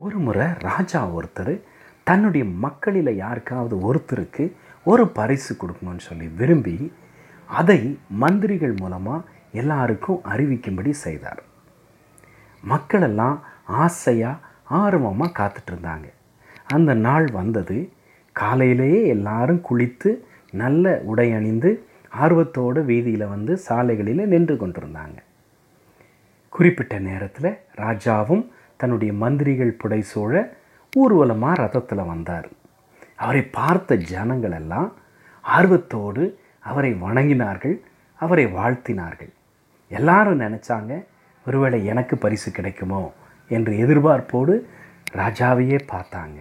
ஒரு முறை ராஜா ஒருத்தர் தன்னுடைய மக்களில் யாருக்காவது ஒருத்தருக்கு ஒரு பரிசு கொடுக்கணும்னு சொல்லி விரும்பி அதை மந்திரிகள் மூலமாக எல்லாருக்கும் அறிவிக்கும்படி செய்தார் மக்களெல்லாம் ஆசையாக ஆர்வமாக காத்துட்டு இருந்தாங்க அந்த நாள் வந்தது காலையிலேயே எல்லாரும் குளித்து நல்ல உடை அணிந்து ஆர்வத்தோடு வீதியில் வந்து சாலைகளில் நின்று கொண்டிருந்தாங்க குறிப்பிட்ட நேரத்தில் ராஜாவும் தன்னுடைய மந்திரிகள் புடைசூழ ஊர்வலமாக ரதத்தில் வந்தார் அவரை பார்த்த ஜனங்கள் எல்லாம் ஆர்வத்தோடு அவரை வணங்கினார்கள் அவரை வாழ்த்தினார்கள் எல்லாரும் நினச்சாங்க ஒருவேளை எனக்கு பரிசு கிடைக்குமோ என்று எதிர்பார்ப்போடு ராஜாவையே பார்த்தாங்க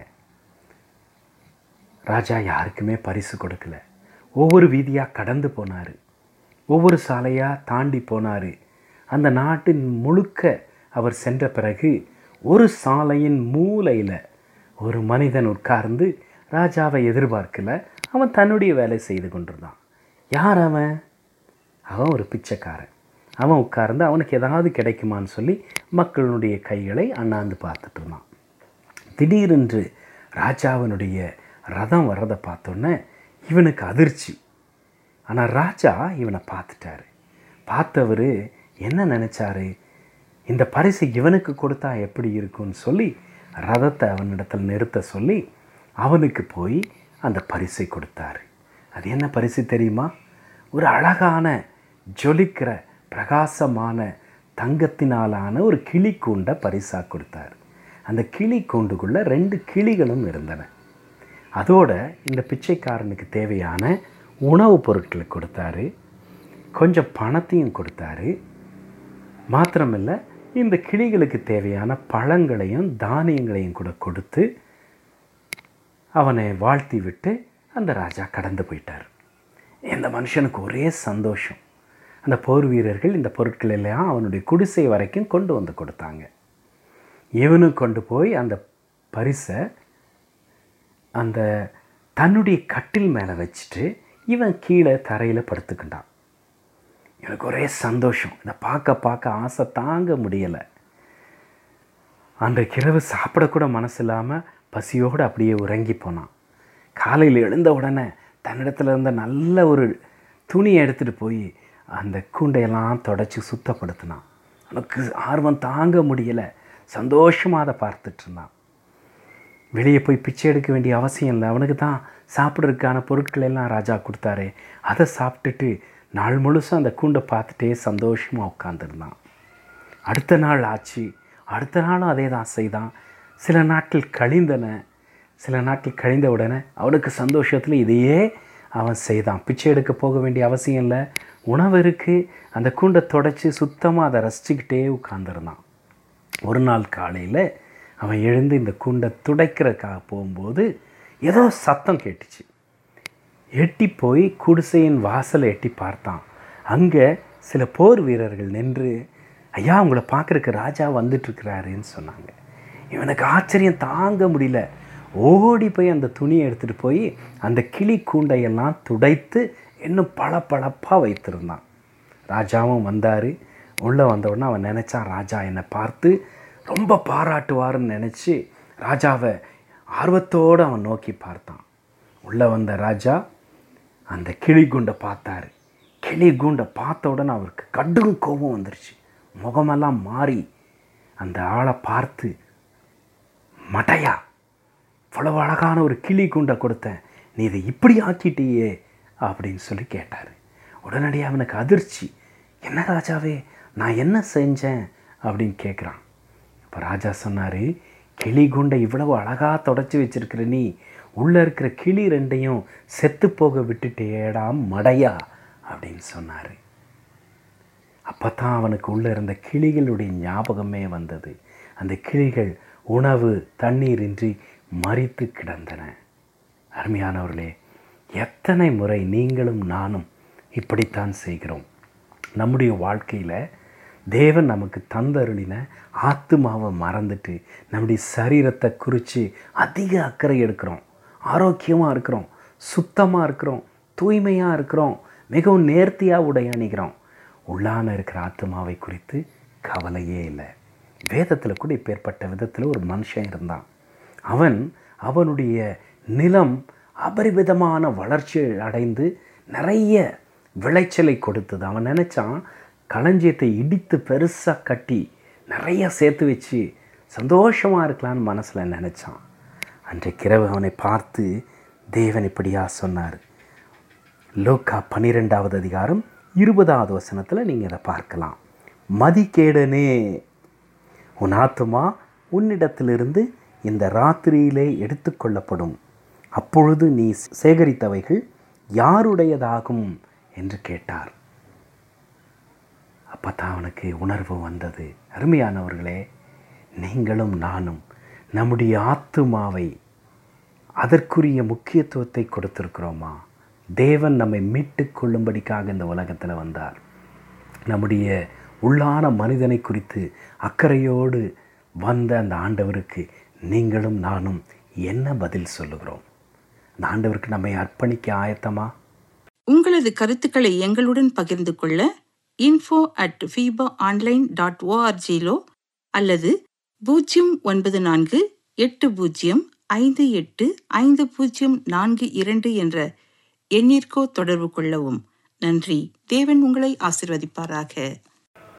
ராஜா யாருக்குமே பரிசு கொடுக்கல ஒவ்வொரு வீதியாக கடந்து போனார் ஒவ்வொரு சாலையாக தாண்டி போனார் அந்த நாட்டின் முழுக்க அவர் சென்ற பிறகு ஒரு சாலையின் மூலையில் ஒரு மனிதன் உட்கார்ந்து ராஜாவை எதிர்பார்க்கல அவன் தன்னுடைய வேலை செய்து கொண்டிருந்தான் யார் அவன் அவன் ஒரு பிச்சைக்காரன் அவன் உட்கார்ந்து அவனுக்கு ஏதாவது கிடைக்குமான்னு சொல்லி மக்களுடைய கைகளை அண்ணாந்து பார்த்துட்டு இருந்தான் திடீரென்று ராஜாவினுடைய ரதம் வர்றதை பார்த்தோன்னே இவனுக்கு அதிர்ச்சி ஆனால் ராஜா இவனை பார்த்துட்டாரு பார்த்தவர் என்ன நினச்சாரு இந்த பரிசு இவனுக்கு கொடுத்தா எப்படி இருக்கும்னு சொல்லி ரதத்தை அவனிடத்தில் நிறுத்த சொல்லி அவனுக்கு போய் அந்த பரிசை கொடுத்தாரு அது என்ன பரிசு தெரியுமா ஒரு அழகான ஜொலிக்கிற பிரகாசமான தங்கத்தினாலான ஒரு கிளி கூண்டை பரிசாக கொடுத்தாரு அந்த கிளி கூண்டுக்குள்ளே ரெண்டு கிளிகளும் இருந்தன அதோட இந்த பிச்சைக்காரனுக்கு தேவையான உணவுப் பொருட்களை கொடுத்தாரு கொஞ்சம் பணத்தையும் கொடுத்தாரு மாத்திரமில்லை இந்த கிளிகளுக்கு தேவையான பழங்களையும் தானியங்களையும் கூட கொடுத்து அவனை வாழ்த்தி விட்டு அந்த ராஜா கடந்து போயிட்டார் இந்த மனுஷனுக்கு ஒரே சந்தோஷம் அந்த போர் வீரர்கள் இந்த பொருட்கள் எல்லாம் அவனுடைய குடிசை வரைக்கும் கொண்டு வந்து கொடுத்தாங்க இவனும் கொண்டு போய் அந்த பரிசை அந்த தன்னுடைய கட்டில் மேலே வச்சுட்டு இவன் கீழே தரையில் படுத்துக்கிட்டான் எனக்கு ஒரே சந்தோஷம் இதை பார்க்க பார்க்க ஆசை தாங்க முடியலை அன்றைக்கு இரவு சாப்பிடக்கூட மனசு இல்லாமல் பசியோடு அப்படியே உறங்கி போனான் காலையில் எழுந்த உடனே தன்னிடத்துல இருந்த நல்ல ஒரு துணியை எடுத்துகிட்டு போய் அந்த கூண்டையெல்லாம் தொடச்சி சுத்தப்படுத்தினான் அவனுக்கு ஆர்வம் தாங்க முடியலை சந்தோஷமாக அதை பார்த்துட்டு இருந்தான் வெளியே போய் பிச்சை எடுக்க வேண்டிய அவசியம் இல்லை அவனுக்கு தான் சாப்பிட்றதுக்கான பொருட்கள் எல்லாம் ராஜா கொடுத்தாரு அதை சாப்பிட்டுட்டு நாள் முழுசும் அந்த கூண்டை பார்த்துட்டே சந்தோஷமாக உட்காந்துருந்தான் அடுத்த நாள் ஆச்சு அடுத்த நாளும் அதே தான் செய்தான் சில நாட்கள் கழிந்தன சில நாட்கள் கழிந்த உடனே அவனுக்கு சந்தோஷத்தில் இதையே அவன் செய்தான் பிச்சை எடுக்க போக வேண்டிய அவசியம் இல்லை உணவு இருக்குது அந்த கூண்டை தொடச்சி சுத்தமாக அதை ரசிச்சுக்கிட்டே உட்காந்துருந்தான் ஒரு நாள் காலையில் அவன் எழுந்து இந்த கூண்டை துடைக்கிறதுக்காக போகும்போது ஏதோ சத்தம் கேட்டுச்சு எட்டி போய் குடிசையின் வாசலை எட்டி பார்த்தான் அங்கே சில போர் வீரர்கள் நின்று ஐயா உங்களை பார்க்குறக்கு ராஜா வந்துட்டுருக்கிறாருன்னு சொன்னாங்க இவனுக்கு ஆச்சரியம் தாங்க முடியல ஓடி போய் அந்த துணியை எடுத்துகிட்டு போய் அந்த கிளி கூண்டையெல்லாம் துடைத்து இன்னும் பளபளப்பாக வைத்திருந்தான் ராஜாவும் வந்தார் உள்ளே வந்த உடனே அவன் நினச்சான் ராஜா என்னை பார்த்து ரொம்ப பாராட்டுவாருன்னு நினச்சி ராஜாவை ஆர்வத்தோடு அவன் நோக்கி பார்த்தான் உள்ளே வந்த ராஜா அந்த கிளி குண்டை பார்த்தாரு கிளி குண்டை பார்த்த உடனே அவருக்கு கடும் கோபம் வந்துருச்சு முகமெல்லாம் மாறி அந்த ஆளை பார்த்து மடையா இவ்வளவு அழகான ஒரு கிளி குண்டை கொடுத்தேன் நீ இதை இப்படி ஆக்கிட்டியே அப்படின்னு சொல்லி கேட்டார் உடனடியாக அவனுக்கு அதிர்ச்சி என்ன ராஜாவே நான் என்ன செஞ்சேன் அப்படின்னு கேட்குறான் இப்போ ராஜா சொன்னார் கிளி குண்டை இவ்வளவு அழகாக தொடச்சி வச்சிருக்கிற நீ உள்ளே இருக்கிற கிளி ரெண்டையும் செத்து போக விட்டுட்டேடா மடையா அப்படின்னு சொன்னார் அப்போ தான் அவனுக்கு உள்ளே இருந்த கிளிகளுடைய ஞாபகமே வந்தது அந்த கிளிகள் உணவு தண்ணீரின்றி மறித்து கிடந்தன அருமையானவர்களே எத்தனை முறை நீங்களும் நானும் இப்படித்தான் செய்கிறோம் நம்முடைய வாழ்க்கையில் தேவன் நமக்கு தந்தருளின ஆத்துமாவை மறந்துட்டு நம்முடைய சரீரத்தை குறித்து அதிக அக்கறை எடுக்கிறோம் ஆரோக்கியமாக இருக்கிறோம் சுத்தமாக இருக்கிறோம் தூய்மையாக இருக்கிறோம் மிகவும் நேர்த்தியாக உடை அணிகிறோம் உள்ளான இருக்கிற ஆத்மாவை குறித்து கவலையே இல்லை வேதத்தில் கூட இப்பேற்பட்ட விதத்தில் ஒரு மனுஷன் இருந்தான் அவன் அவனுடைய நிலம் அபரிவிதமான வளர்ச்சி அடைந்து நிறைய விளைச்சலை கொடுத்தது அவன் நினச்சான் களஞ்சியத்தை இடித்து பெருசாக கட்டி நிறைய சேர்த்து வச்சு சந்தோஷமாக இருக்கலான்னு மனசில் நினச்சான் அன்றைக்கிரவு அவனை பார்த்து தேவன் இப்படியா சொன்னார் லோக்கா பன்னிரெண்டாவது அதிகாரம் இருபதாவது வசனத்தில் நீங்கள் இதை பார்க்கலாம் மதிகேடனே உன் ஆத்துமா உன்னிடத்திலிருந்து இந்த ராத்திரியிலே எடுத்துக்கொள்ளப்படும் அப்பொழுது நீ சேகரித்தவைகள் யாருடையதாகும் என்று கேட்டார் அப்போ தான் அவனுக்கு உணர்வு வந்தது அருமையானவர்களே நீங்களும் நானும் நம்முடைய ஆத்துமாவை அதற்குரிய முக்கியத்துவத்தை கொடுத்திருக்கிறோமா தேவன் நம்மை மீட்டு கொள்ளும்படிக்காக இந்த உலகத்தில் வந்தார் நம்முடைய உள்ளான மனிதனை குறித்து அக்கறையோடு வந்த அந்த ஆண்டவருக்கு நீங்களும் நானும் என்ன பதில் சொல்லுகிறோம் அந்த ஆண்டவருக்கு நம்மை அர்ப்பணிக்க ஆயத்தமா உங்களது கருத்துக்களை எங்களுடன் பகிர்ந்து கொள்ள info at fiba online dot ஓஆர்ஜிலோ அல்லது பூஜ்ஜியம் ஒன்பது நான்கு எட்டு பூஜ்ஜியம் ஐந்து எட்டு ஐந்து பூஜ்ஜியம் நான்கு இரண்டு என்ற எண்ணிற்கோ தொடர்பு கொள்ளவும் நன்றி தேவன் உங்களை ஆசிர்வதிப்பாராக